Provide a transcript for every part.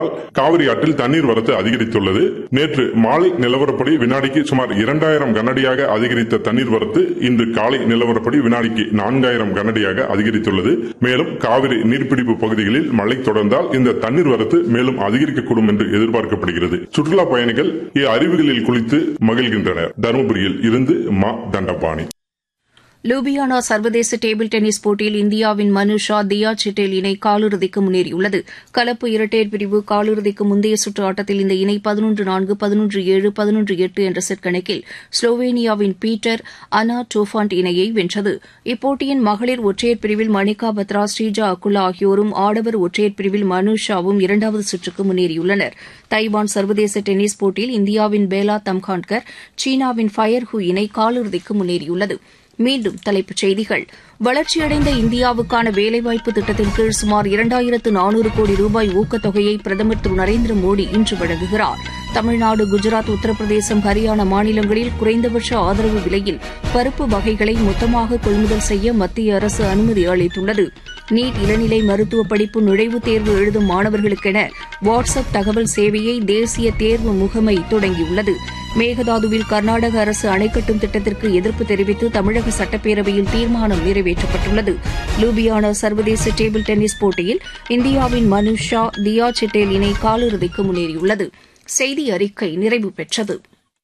காவிரி ஆற்றில் தண்ணீர் வரத்து அதிகரித்துள்ளது நேற்று மாலை நிலவரப்படி வினாடிக்கு சுமார் இரண்டாயிரம் கனடியாக அதிகரித்த தண்ணீர் வரத்து இன்று காலை நிலவரப்படி வினாடிக்கு நான்காயிரம் கனடியாக அதிகரித்துள்ளது மேலும் காவிரி நீர்பிடிப்பு பகுதிகளில் மழை தொடர்ந்தால் இந்த தண்ணீர் வரத்து மேலும் அதிகரிக்கக்கூடும் என்று எதிர்பார்க்கப்படுகிறது சுற்றுலா பயணிகள் அருவிகளில் குளித்து மகிழ்கின்றனர் தருமபுரியில் இருந்து மா தண்டபாணி லூபியானா சர்வதேச டேபிள் டென்னிஸ் போட்டியில் இந்தியாவின் மனுஷா தியா சிட்டேல் இணை காலிறுதிக்கு முன்னேறியுள்ளது கலப்பு இரட்டையர் பிரிவு காலிறுதிக்கு முந்தைய சுற்று ஆட்டத்தில் இந்த இணை பதினொன்று நான்கு பதினொன்று ஏழு பதினொன்று எட்டு என்ற செட் கணக்கில் ஸ்லோவேனியாவின் பீட்டர் அனா டோஃபாண்ட் இணையை வென்றது இப்போட்டியின் மகளிர் ஒற்றையர் பிரிவில் மணிகா பத்ரா ஸ்ரீஜா அக்குலா ஆகியோரும் ஆடவர் ஒற்றையர் பிரிவில் மனுஷாவும் இரண்டாவது சுற்றுக்கு முன்னேறியுள்ளனர் தைவான் சர்வதேச டென்னிஸ் போட்டியில் இந்தியாவின் பேலா தம்கான்கர் சீனாவின் ஃபயர் ஹூ இணை காலிறுதிக்கு முன்னேறியுள்ளது மீண்டும் தலைப்புச் செய்திகள் வளர்ச்சியடைந்த இந்தியாவுக்கான வேலைவாய்ப்பு திட்டத்தின் கீழ் சுமார் இரண்டாயிரத்து நானூறு கோடி ரூபாய் ஊக்கத்தொகையை பிரதமர் திரு நரேந்திர மோடி இன்று வழங்குகிறார் தமிழ்நாடு குஜராத் உத்தரப்பிரதேசம் ஹரியானா மாநிலங்களில் குறைந்தபட்ச ஆதரவு விலையில் பருப்பு வகைகளை மொத்தமாக கொள்முதல் செய்ய மத்திய அரசு அனுமதி அளித்துள்ளது நீட் இளநிலை மருத்துவ படிப்பு நுழைவுத் தேர்வு எழுதும் மாணவர்களுக்கென வாட்ஸ் அப் தகவல் சேவையை தேசிய தேர்வு முகமை தொடங்கியுள்ளது மேகதாதுவில் கர்நாடக அரசு அணை கட்டும் திட்டத்திற்கு எதிர்ப்பு தெரிவித்து தமிழக சட்டப்பேரவையில் தீர்மானம் நிறைவேற்றப்பட்டுள்ளது லூபியானா சர்வதேச டேபிள் டென்னிஸ் போட்டியில் இந்தியாவின் மனு ஷா தியா சிட்டேல் இணை காலிறுதிக்கு முன்னேறியுள்ளது செய்தி அறிக்கை நிறைவு பெற்றது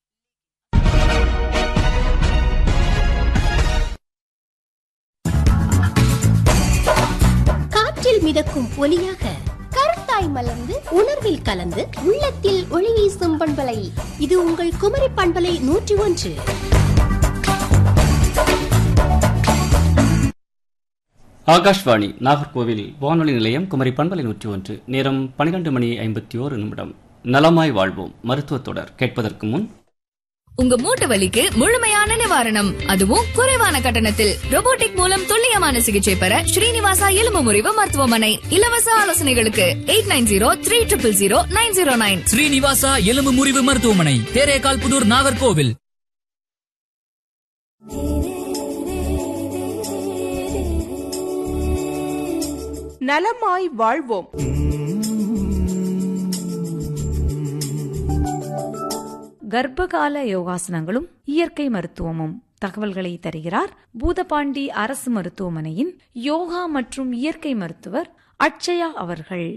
காற்றில் மிதக்கும் ஒலியாக கருத்தாய் மலர்ந்து உணர்வில் கலந்து உள்ளத்தில் ஒளி வீசும் பண்பலை இது உங்கள் குமரி பண்பலை நூற்றி ஒன்று ஆகாஷ்வாணி நாகர்கோவில் வானொலி நிலையம் குமரி பண்பலை நூற்றி ஒன்று நேரம் பனிரெண்டு மணி ஐம்பத்தி ஓரு நிமிடம் நலமாய் வாழ்வோம் மருத்துவ தொடர் கேட்பதற்கு முன் உங்க மூட்டு வலிக்கு முழுமையான நிவாரணம் அதுவும் குறைவான கட்டணத்தில் robotic மூலம் துல்லியமான சிகிச்சை பெற ஸ்ரீனிவாசா எலும்பு முறிவு மருத்துவமனை இலவச ஆலோசனைகளுக்கு eight nine zero three triple zero nine zero nine Srinivasa எலும்பு முறிவு மருத்துவமனை தேரேகால் புதூர் நாகர்கோவில் நலமாய் வாழ்வோம் கர்ப்பகால யோகாசனங்களும் இயற்கை மருத்துவமும் தகவல்களை தருகிறார் பூதபாண்டி அரசு மருத்துவமனையின் யோகா மற்றும் இயற்கை மருத்துவர் அட்சயா அவர்கள்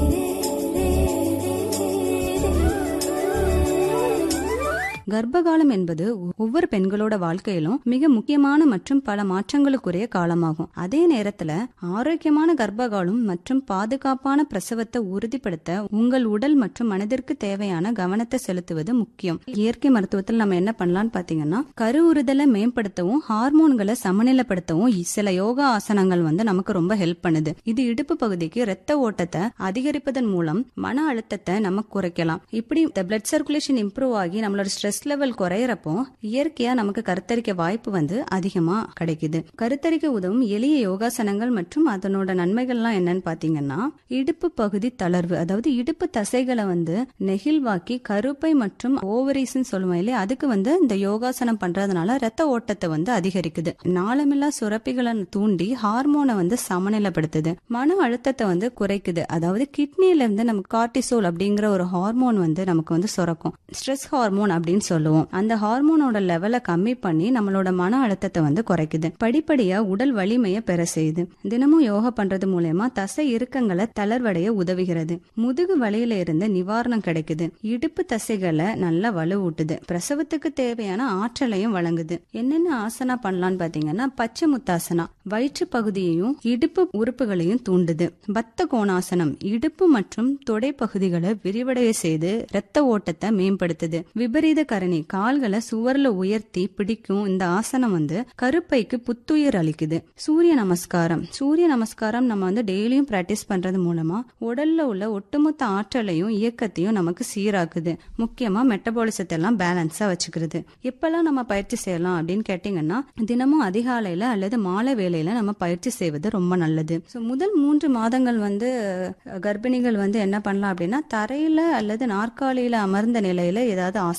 கர்ப்பகாலம் என்பது ஒவ்வொரு பெண்களோட வாழ்க்கையிலும் மிக முக்கியமான மற்றும் பல மாற்றங்களுக்குரிய காலமாகும் அதே நேரத்துல ஆரோக்கியமான கர்ப்பகாலம் மற்றும் பாதுகாப்பான பிரசவத்தை உறுதிப்படுத்த உங்கள் உடல் மற்றும் மனதிற்கு தேவையான கவனத்தை செலுத்துவது முக்கியம் இயற்கை மருத்துவத்தில் நம்ம என்ன பண்ணலாம்னு பாத்தீங்கன்னா கருவுறுதலை மேம்படுத்தவும் ஹார்மோன்களை சமநிலைப்படுத்தவும் சில யோகா ஆசனங்கள் வந்து நமக்கு ரொம்ப ஹெல்ப் பண்ணுது இது இடுப்பு பகுதிக்கு ரத்த ஓட்டத்தை அதிகரிப்பதன் மூலம் மன அழுத்தத்தை நம்ம குறைக்கலாம் இப்படி பிளட் சர்க்குலேஷன் இம்ப்ரூவ் ஆகி நம்மளோட ஸ்ட்ரெஸ் லெவல் குறையறப்போ இயற்கையா நமக்கு கருத்தரிக்க வாய்ப்பு வந்து அதிகமா கிடைக்குது கருத்தரிக்க உதவும் எளிய யோகாசனங்கள் மற்றும் அதனோட நன்மைகள்லாம் என்னன்னு பாத்தீங்கன்னா இடுப்பு பகுதி தளர்வு அதாவது இடுப்பு தசைகளை வந்து நெகிழ்வாக்கி கருப்பை மற்றும் ஓவரிஸ் சொல்லுவோம் இல்லையா அதுக்கு வந்து இந்த யோகாசனம் பண்றதுனால ரத்த ஓட்டத்தை வந்து அதிகரிக்குது நாளமில்லா சுரப்பிகளை தூண்டி ஹார்மோனை வந்து சமநிலைப்படுத்துது மன அழுத்தத்தை வந்து குறைக்குது அதாவது கிட்னில இருந்து நமக்கு கார்டிசோல் அப்படிங்கிற ஒரு ஹார்மோன் வந்து நமக்கு வந்து சுரக்கும் ஸ்ட்ரெஸ் ஹார்மோன் அப்படின்னு சொல்லுவோம் அந்த ஹார்மோனோட லெவலை கம்மி பண்ணி நம்மளோட மன அழுத்தத்தை வந்து குறைக்குது படிப்படியா உடல் வலிமையை பெற செய்யுது தினமும் யோகா பண்றது மூலயமா தசை இறுக்கங்களை தளர்வடைய உதவுகிறது முதுகு வலியில இருந்து நிவாரணம் கிடைக்குது இடுப்பு தசைகளை நல்லா வலுவூட்டுது பிரசவத்துக்கு தேவையான ஆற்றலையும் வழங்குது என்னென்ன ஆசனா பண்ணலாம்னு பாத்தீங்கன்னா பச்சை முத்தாசனா வயிற்று பகுதியையும் இடுப்பு உறுப்புகளையும் தூண்டுது பத்த கோணாசனம் இடுப்பு மற்றும் தொடை பகுதிகளை விரிவடைய செய்து இரத்த ஓட்டத்தை மேம்படுத்துது விபரீத கரணி கால்களை சுவர்ல உயர்த்தி பிடிக்கும் இந்த ஆசனம் வந்து கருப்பைக்கு புத்துயிர் அளிக்குது சூரிய நமஸ்காரம் சூரிய நமஸ்காரம் நம்ம வந்து டெய்லியும் பிராக்டிஸ் பண்றது மூலமா உடல்ல உள்ள ஒட்டுமொத்த ஆற்றலையும் இயக்கத்தையும் நமக்கு சீராக்குது முக்கியமா மெட்டபாலிசத்தை எல்லாம் பேலன்ஸா வச்சுக்கிறது இப்பெல்லாம் நம்ம பயிற்சி செய்யலாம் அப்படின்னு கேட்டீங்கன்னா தினமும் அதிகாலையில அல்லது மாலை வேலையில நம்ம பயிற்சி செய்வது ரொம்ப நல்லது ஸோ முதல் மூன்று மாதங்கள் வந்து கர்ப்பிணிகள் வந்து என்ன பண்ணலாம் அப்படின்னா தரையில அல்லது நாற்காலியில அமர்ந்த நிலையில ஏதாவது ஆசனங்கள் நம்ம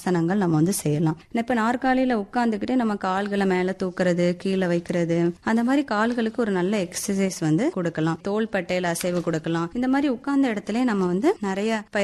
நம்ம வந்து செய்யலாம் இப்ப நாற்காலியில உட்கார்ந்துக்கிட்டு நம்ம கால்களை மேல தூக்குறது கீழே வைக்கிறது அந்த மாதிரி கால்களுக்கு ஒரு நல்ல எக்ஸசைஸ் வந்து கொடுக்கலாம் தோள் பட்டையில அசைவு கொடுக்கலாம் இந்த மாதிரி உட்கார்ந்த இடத்துல நம்ம வந்து நிறைய